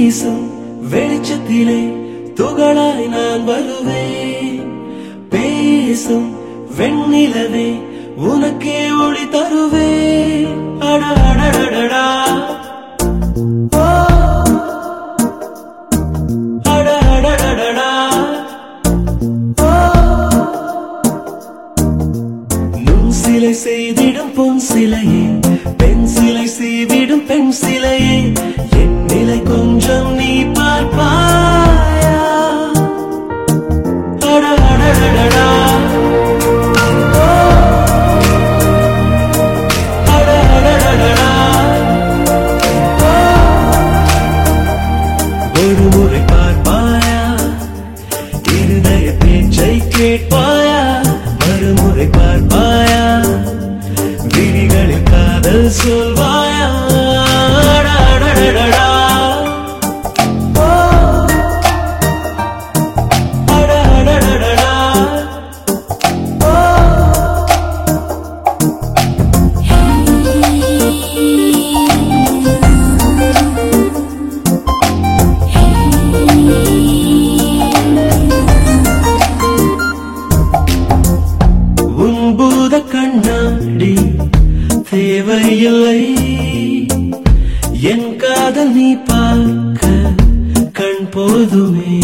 வீசும் வெளிச்சத்திலே துகளாய் நான் வருவேன் பேசும் வெண்ணிலவே உனக்கே ஒளி தருவேன் அட அடடடடா ஓ, அட அடடடடா ஓ, நுண் சிலை செய்திடும் பொன் சிலையே பெண் சிலை செய்திடும் பெண் சிலையே என் நிலை கொஞ்சம் நீ பார்ப்பாயா அட அடடடடா ஓ, அட அடடடடா ஓ, ஒரு முறை பார்ப்பாயா இருதய பேச்சை கேட்பாயா மறுமுறை பார்ப்பாயா விழிகளில் காதல் சொல்வாயா அட, அடடடடா. ஓ, அட, அடடடடா. ஓ, உன் பூத கண்ணாடி தேவையில்லை என் காதல் நீ பார்க்க கண் போதுமே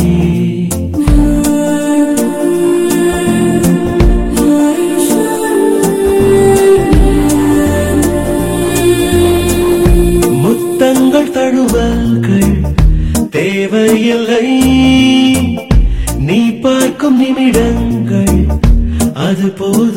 முத்தங்கள் தழுவல்கள் தேவையில்லை நீ பார்க்கும் நிமிடங்கள் அது போதும்